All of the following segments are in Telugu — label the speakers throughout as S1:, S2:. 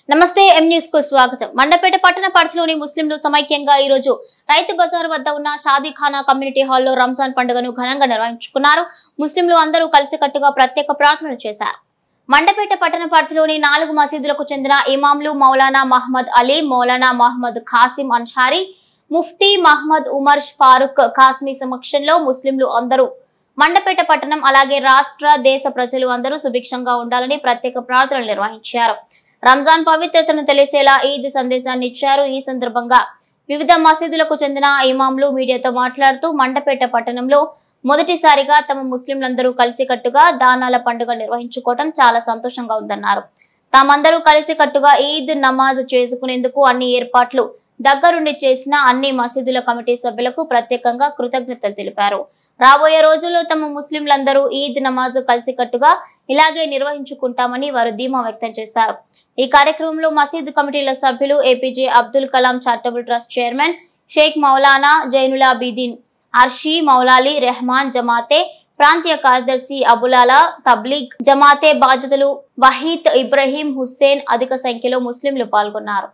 S1: నమస్తే ఎం న్యూస్ కు స్వాగతం మండపేట పట్టణ పరిధిలోని ముస్లింలు సమైక్యంగా ఈ రోజు రైతు బజార్ వద్ద ఉన్న షాదీఖానా కమ్యూనిటీ హాల్లో రంజాన్ పండుగను ఘనంగా నిర్వహించుకున్నారు ముస్లింలు అందరూ కలిసికట్టుగా ప్రత్యేక ప్రార్థనలు చేశారు మండపేట పట్టణ పరిధిలోని నాలుగు మసీదులకు చెందిన ఇమాంలు మౌలానా మహమ్మద్ అలీ మౌలానా మహమ్మద్ ఖాసిం అన్షారీ ముఫ్తీ మహమ్మద్ ఉమర్ ఫారూక్ కాస్మీ సమక్షంలో ముస్లింలు అందరూ మండపేట పట్టణం అలాగే రాష్ట్ర దేశ ప్రజలు అందరూ సుభిక్షంగా ఉండాలని ప్రత్యేక ప్రార్థనలు నిర్వహించారు రంజాన్ పవిత్రతను తెలిసేలా ఈద్ సందేశాన్ని ఇచ్చారు ఈ సందర్భంగా వివిధ మసీదులకు చెందిన ఇమాంలు మీడియాతో మాట్లాడుతూ మండపేట పట్టణంలో మొదటిసారిగా తమ ముస్లింలందరూ కలిసికట్టుగా దానాల పండుగ నిర్వహించుకోవడం చాలా సంతోషంగా ఉందన్నారు తామందరూ కలిసికట్టుగా ఈద్ నమాజ్ చేసుకునేందుకు అన్ని ఏర్పాట్లు దగ్గరుండి చేసిన అన్ని మసీదుల కమిటీ సభ్యులకు ప్రత్యేకంగా కృతజ్ఞతలు తెలిపారు రాబోయే రోజుల్లో తమ ముస్లింలందరూ ఈద్ నమాజ్ కలిసికట్టుగా ఇలాగే నిర్వహించుకుంటామని వారు ధీమా వ్యక్తం చేశారు ఈ కార్యక్రమంలో మసీద్ కమిటీల సభ్యులు APJ Abdul Kalam charitable trust chairman Sheikh Maulana Zainulabideen Arshi Maulali Rehman Jamaat-e ప్రాంతీయ కార్యదర్శి అబులాలా తబ్లీగ్ జమాతే బాధ్యతలు వహీద్ ఇబ్రహీం హుస్సేన్ అధిక సంఖ్యలో ముస్లింలు పాల్గొన్నారు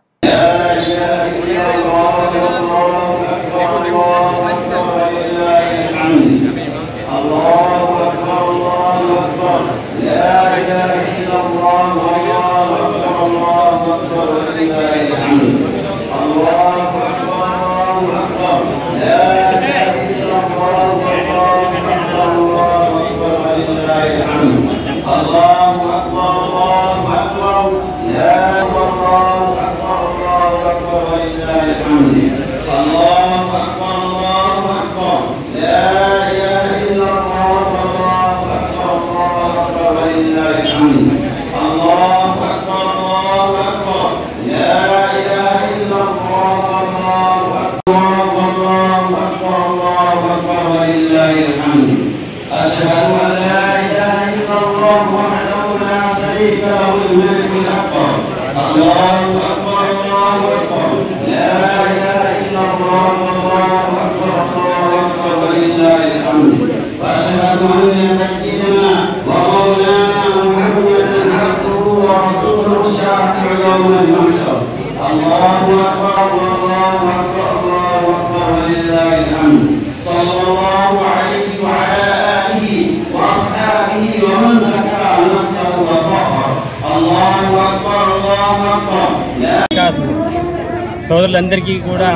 S2: أشهد أن لا إله إلا الله وحده لا شريك له الملك الأكبر الله أكبر الله أكبر لا إله إلا الله والله أكبر الله أكبر ولله الحمد وأشهد أن سيدنا ومولانا محمدا عبده ورسوله الشافع يوم المحشر الله أكبر الله أكبر الله أكبر ولله الحمد صلى الله عليه وعلى آله وأصحابه ومن زكى نفسه وطهر الله أكبر الله أكبر لا
S3: కాదు సోదరులందరికీ కూడా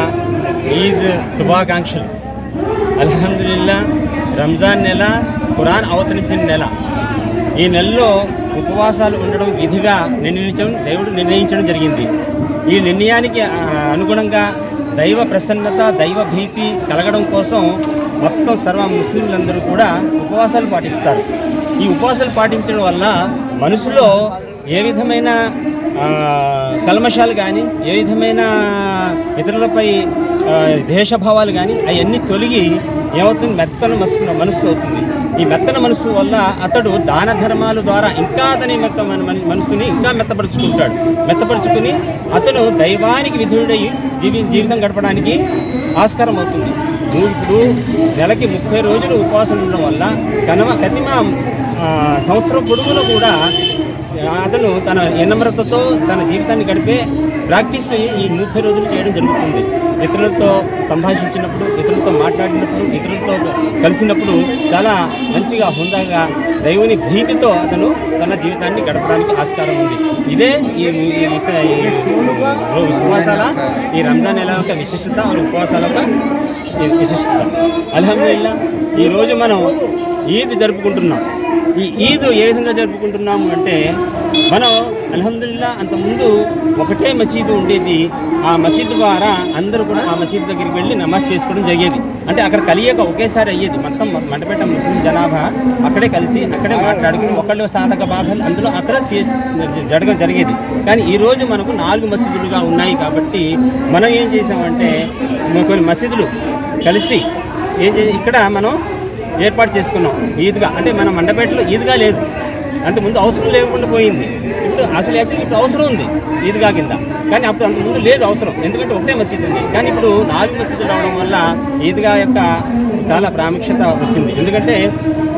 S3: ఈద్ శుభాకాంక్షలు అల్హమ్దులిల్లా రంజాన్ నెల ఖురాన్ అవతరించిన నెల ఈ నెలలో ఉపవాసాలు ఉండడం విధిగా నిర్ణయించడం దేవుడు నిర్ణయించడం జరిగింది ఈ నిర్ణయానికి ఆ, అనుగుణంగా దైవ ప్రసన్నత దైవ భీతి కలగడం కోసం మొత్తం సర్వ ముస్లింలందరూ కూడా ఉపవాసాలు పాటిస్తారు ఈ ఉపవాసాలు పాటించడం వల్ల మనసులో ఏ విధమైన ఆ, కల్మషాలు కానీ ఏ విధమైన ఇతరులపై ఆ, ద్వేషభావాలు కానీ అవన్నీ తొలగి ఏమవుతుంది మెత్తన మనసు మనస్సు అవుతుంది ఈ మెత్తన మనస్సు వల్ల అతడు దాన ధర్మాల ద్వారా ఇంకా అతని మెత్త మన- మన- మనసుని ఇంకా మెత్తపరుచుకుంటాడు మెత్తపరుచుకుని అతను దైవానికి విధుడై జీవి జీవితం గడపడానికి ఆస్కారం అవుతుంది నువ్వు ఇప్పుడు నెలకి ముప్పై రోజులు ఉపవాసం ఉండడం వల్ల కనవ కతిమ ఆ, సంవత్సరం పొడుగులో కూడా అతను తన ఎన్నమ్రతతో తన జీవితాన్ని గడిపే ప్రాక్టీస్ ఈ ముప్పై రోజులు చేయడం జరుగుతుంది ఇతరులతో సంభాషించినప్పుడు ఇతరులతో మాట్లాడినప్పుడు ఇతరులతో కలిసినప్పుడు చాలా మంచిగా హుందాగా దైవుని భీతితో అతను తన జీవితాన్ని గడపడానికి ఆస్కారం ఉంది ఇదే ఈ ఈ విశ- ఈ ఉపవాసాల ఈ రంజాన్ నెల యొక్క విశిష్టత మరియు ఉపవాసాల యొక్క ఈ విశిష్టత అల్హమ్దుల్లా ఈరోజు మనం ఈద్ జరుపుకుంటున్నాం ఈ ఈద్ ఏ విధంగా జరుపుకుంటున్నాము అంటే మనం అల్హమ్దుల్లా అంతకుముందు ఒకటే మసీదు ఉండేది ఆ మసీదు ద్వారా అందరూ కూడా ఆ మసీదు దగ్గరికి వెళ్ళి నమాజ్ చేసుకోవడం జరిగేది అంటే అక్కడ కలియక ఒకేసారి అయ్యేది మొత్తం మండపేట ముస్లిం జనాభా అక్కడే కలిసి అక్కడే మాట్లాడుకుని ఒకళ్ళు సాధక బాధలు అందులో అక్కడ చే- జరగడం జరిగేది కానీ ఈ రోజు మనకు నాలుగు మసీదులుగా ఉన్నాయి కాబట్టి మనం ఏం చేసామంటే కొన్ని మసీదులు కలిసి ఏం చే ఇక్కడ మనం ఏర్పాటు చేసుకున్నాం ఈద్గా అంటే మన మండపేటలో ఈద్గా లేదు అంతకుముందు అవసరం లేకుండా పోయింది ఇప్పుడు అసలు యాక్చువల్లీ ఇప్పుడు అవసరం ఉంది ఈద్గా కింద కానీ అప్పుడు అంతకుముందు లేదు అవసరం ఎందుకంటే ఒకటే మసీదు ఉంది కానీ ఇప్పుడు నాలుగు మసీదులు రావడం వల్ల ఈద్గా యొక్క చాలా ప్రాముఖ్యత వచ్చింది ఎందుకంటే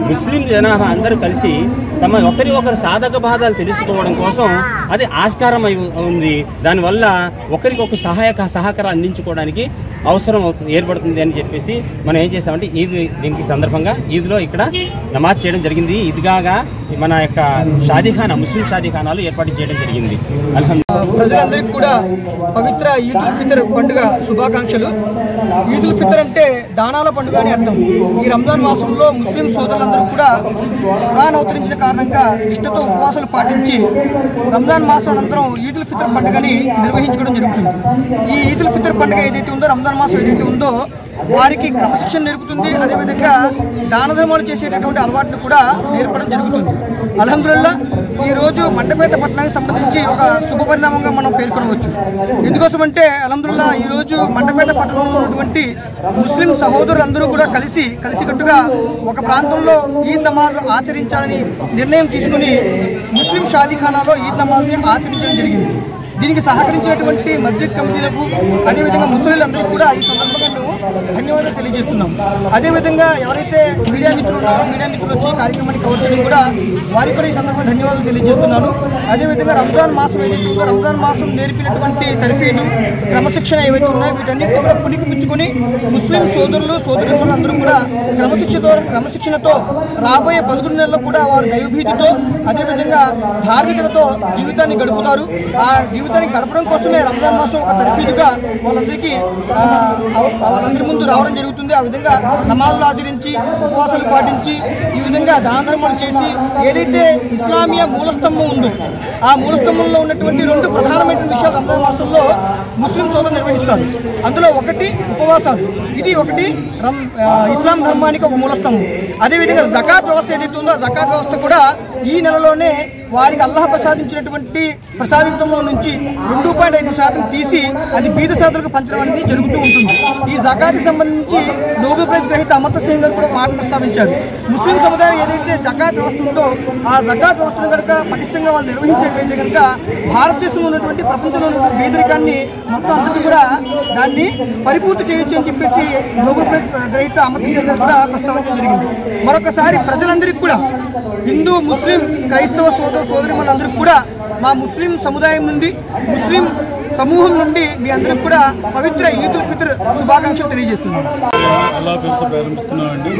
S3: ముస్లిం జనాభా అందరూ కలిసి తమ ఒకరి ఒకరి సాధక బాధలు తెలుసుకోవడం కోసం అది ఆస్కారం అయి ఉంది దానివల్ల ఒకరికొక సహాయక సహకారం అందించుకోవడానికి అవసరం అవుతుంది ఏర్పడుతుంది అని చెప్పేసి మనం ఏం చేస్తామంటే ఈద్ దీనికి సందర్భంగా ఈద్లో ఇక్కడ నమాజ్ చేయడం జరిగింది ఈద్గాగా మన యొక్క షాదీఖానా ముస్లిం షాదీఖానాలు ఏర్పాటు చేయడం జరిగింది అల్హమ్దుల్లా
S4: ప్రజలందరికీ కూడా పవిత్ర ఈద్ ఉల్ ఫితర్ పండుగ శుభాకాంక్షలు ఈద్ ఉల్ ఫితర్ అంటే దానాల పండుగ అని అర్థం ఈ రంజాన్ మాసంలో ముస్లిం సోదరులందరూ కూడా ఖురాన్ అవతరించిన కారణంగా నిష్ఠతో ఉపవాసాలు పాటించి రంజాన్ మాసం అనంతరం ఈద్ ఉల్ ఫితర్ పండుగని నిర్వహించుకోవడం జరుగుతుంది ఈ ఈద్ ఉల్ ఫితర్ పండుగ ఏదైతే ఉందో రంజాన్ మాసం ఏదైతే ఉందో వారికి క్రమశిక్షణ నేర్పుతుంది అదేవిధంగా దాన ధర్మాలు చేసేటటువంటి అలవాట్లు కూడా నేర్పడం జరుగుతుంది అల్హమ్దుల్లా ఈ రోజు మండపేట పట్టణానికి సంబంధించి ఒక శుభ పరిణామంగా మనం పేర్కొనవచ్చు ఎందుకోసమంటే అల్హమ్దుల్లా ఈ రోజు మండపేట పట్టణంలో ఉన్నటువంటి ముస్లిం సహోదరులందరూ కూడా కలిసి కలిసికట్టుగా ఒక ప్రాంతంలో ఈద్ నమాజ్ ఆచరించాలని నిర్ణయం తీసుకుని ముస్లిం షాదీఖానాలో ఈద్ నమాజ్ని ఆచరించడం జరిగింది దీనికి సహకరించినటువంటి మస్జిద్ కమిటీలకు అదేవిధంగా ముస్లింలందరికీ కూడా ఈ సందర్భంగా మేము ధన్యవాదాలు తెలియజేస్తున్నాం అదేవిధంగా ఎవరైతే మీడియా మిత్రులు ఉన్నారో మీడియా మిత్రులు వచ్చి ఈ కార్యక్రమాన్ని కవర్ చేయడం కూడా వారికి కూడా ఈ సందర్భంగా ధన్యవాదాలు తెలియజేస్తున్నాను అదేవిధంగా రంజాన్ మాసం ఏదైతే ఉందో రంజాన్ మాసం నేర్పినటువంటి తర్ఫీదు క్రమశిక్షణ ఏవైతే ఉన్నాయో వీటన్నిటితో కూడా పుణికిపుచ్చుకొని ముస్లిం సోదరులు సోదరులు అందరూ కూడా క్రమశిక్షతో క్రమశిక్షణతో రాబోయే పదకొండు నెలల్లో కూడా వారు దైవభీతితో అదేవిధంగా ధార్మికతతో జీవితాన్ని గడుపుతారు ఆ జీవితాన్ని గడపడం కోసమే రంజాన్ మాసం ఒక తర్ఫీదుగా వాళ్ళందరికీ ఆ, అవ- వాళ్ళందరి ముందు రావడం జరుగుతుంది ఆ విధంగా నమాజులు ఆచరించి ఉపవాసాలు పాటించి ఈ విధంగా దాన ధర్మాలు చేసి ఏదైతే ఇస్లామియా మూలస్తంభం ఉందో ఆ మూలస్తంభంలో ఉన్నటువంటి రెండు ప్రధానమైన విషయాలు రంజాన్ మాసంలో ముస్లిం సోదరులు నిర్వహిస్తారు అందులో ఒకటి ఉపవాసాలు ఇది ఒకటి రం ఆ, ఇస్లాం ధర్మానికి ఒక మూలస్తంభం అదేవిధంగా జకాత్ వ్యవస్థ ఏదైతే ఉందో ఆ జకాత్ వ్యవస్థ కూడా ఈ నెలలోనే వారికి అల్లాహ్ ప్రసాదించినటువంటి ప్రసాదితంలో నుంచి రెండు పాయింట్ ఐదు శాతం తీసి అది బీద శాతాలకు పంచడం అనేది జరుగుతూ ఉంటుంది ఈ జకాత్కి సంబంధించి నోబెల్ ప్రైజ్ గ్రహీత అమర్త సింగ్ గారు కూడా ఒక మాట ప్రస్తావించారు ముస్లిం సముదాయం ఏదైతే జకాత్ వ్యవస్థ ఉందో ఆ జకాత్ వ్యవస్థను కనుక పటిష్టంగా వాళ్ళు నిర్వహించేటైతే కనుక భారతదేశంలో ఉన్నటువంటి ప్రపంచంలో ఉన్నటువంటి పేదరికాన్ని మొత్తం అంతటి కూడా దాన్ని పరిపూర్తి చేయొచ్చు అని చెప్పేసి నోబెల్ ప్రైజ్ గ్రహీత అమర్త సింగ్ గారు కూడా ప్రస్తావించడం జరిగింది మరొకసారి ప్రజలందరికీ కూడా హిందూ ముస్లిం క్రైస్తవ సోదర సోదరిమణులందరికీ కూడా మా ముస్లిం సముదాయం నుండి ముస్లిం సమూహం నుండి మీ అందరికి కూడా పవిత్ర ఈద్ ఉల్ ఫిత్ర్ శుభాకాంక్షలు తెలియజేస్తున్నాను
S5: అల్లా పేరుతో ప్రారంభిస్తున్నామండి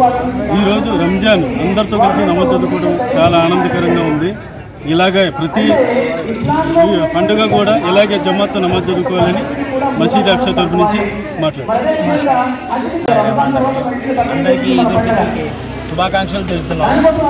S5: ఈరోజు రంజాన్ అందరితో కలిపి నమోదు చదువుకోవడం చాలా ఆనందకరంగా ఉంది ఇలాగే ప్రతి ఈ పండుగ కూడా ఇలాగే జమాత్తో నమాజ్ చదువుకోవాలని మసీద్ అక్ష తరపు నుంచి మాట్లాడుతున్నాం
S6: అందరికీ ఈద్ ఉల్ ఫిత్ర్కి శుభాకాంక్షలు తెలుపుతున్నాం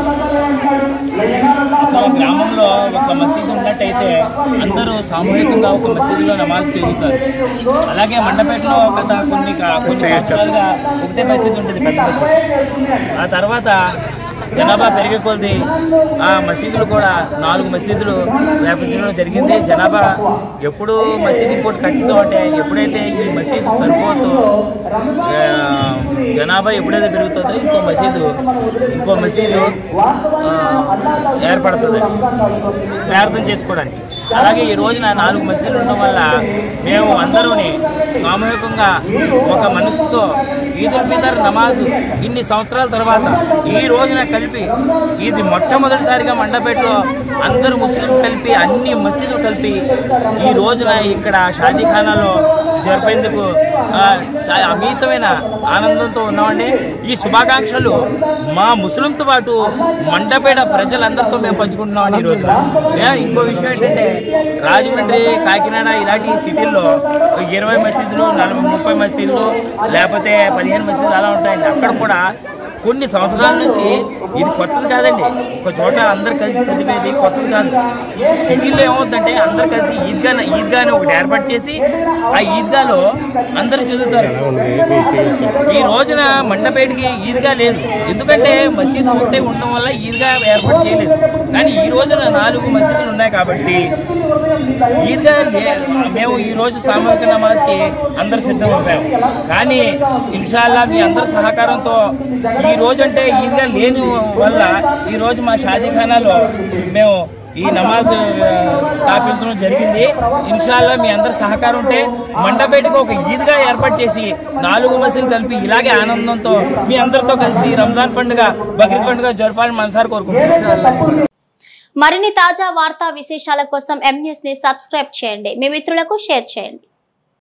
S6: అసలు గ్రామంలో ఒక మసీదు ఉన్నట్టయితే అందరూ సామూహికంగా ఒక మసీదులో నమాజ్ చదువుతారు అలాగే మండపేటలో గత కొన్ని కా- కొన్ని సంవత్సరాలుగా ఒకటే మసీదు ఉంటుంది పెద్ద మసీదు ఆ తర్వాత జనాభా పెరిగే కొద్దీ ఆ మసీదులు కూడా నాలుగు మసీదులు వ్యాపించడం జరిగింది జనాభా ఎప్పుడు మసీదు ఇంకోటి కట్టుతాం అంటే ఎప్పుడైతే ఈ మసీదు సరిపోతూ ఆ, జనాభా ఎప్పుడైతే పెరుగుతుందో ఇంకో మసీదు ఇంకో మసీదు ఆ, ఏర్పడుతుంది ప్రార్థన చేసుకోవడానికి అలాగే ఈ రోజున నాలుగు మసీదులు ఉండడం వల్ల మేము అందరూని సామూహికంగా ఒక మనసుతో ఈదుల్ ఫితర్ నమాజు ఇన్ని సంవత్సరాల తర్వాత ఈ రోజున కలిపి ఇది మొట్టమొదటిసారిగా మండపేటలో అందరూ ముస్లిమ్స్ కలిపి అన్ని మసీదులు కలిపి ఈ రోజున ఇక్కడ షాదీఖానాలో జరిపేందుకు ఆ, చాలా అమితమైన ఆనందంతో ఉన్నామండి ఈ శుభాకాంక్షలు మా ముస్లింతో పాటు మండపేట ప్రజలందరితో మేము పంచుకుంటున్నాం ఈ రోజున ఏ, ఇంకో విషయం ఏంటంటే రాజమండ్రి కాకినాడ ఇలాంటి సిటీల్లో ఇరవై మసీదులు నలభై ముప్పై మసీదులు లేకపోతే పదిహేను మసీదులు అలా ఉంటాయండి అక్కడ కూడా కొన్ని సంవత్సరాల నుంచి ఇది కొత్తది కాదండి ఒక చోట అందరు కలిసి చదివేది కొత్తది కాదు సిటీలో ఏమవుతుందంటే అందరు కలిసి ఈద్గా ఈద్గాని ఒకటి ఏర్పాటు చేసి ఆ ఈద్గాలో అందరూ చదువుతారు ఈ రోజున మండపేటకి ఈద్గా లేదు ఎందుకంటే మసీదు ఒకటే ఉండడం వల్ల ఈద్గా ఏర్పాటు చేయలేదు కానీ ఈ రోజున నాలుగు మసీదులు ఉన్నాయి కాబట్టి ఈద్గా లే- మేము ఈ రోజు సామూహిక నమాజ్కి అందరు సిద్ధమవుతాము కానీ ఇన్షాల్లా మీ అందరి సహకారంతో ఈ రోజు అంటే ఈద్గా లేని వల్ల ఈ రోజు మా షాదీఖానాలో మేము ఈ నమాజ్ ఆ, స్థాపించడం జరిగింది ఇన్షాల్లా మీ అందరి సహకారం ఉంటే మండపేటకు ఒక ఈద్గా ఏర్పాటు చేసి నాలుగు మసీలు కలిపి ఇలాగే ఆనందంతో మీ అందరితో కలిసి రంజాన్ పండుగ బక్రీద్ పండుగ జరపాలని మనసారి కోరుకుంటున్నాను
S1: మరిన్ని తాజా వార్తా విశేషాల కోసం ఎం న్యూస్ ని సబ్స్క్రైబ్ చేయండి మీ మిత్రులకు షేర్ చేయండి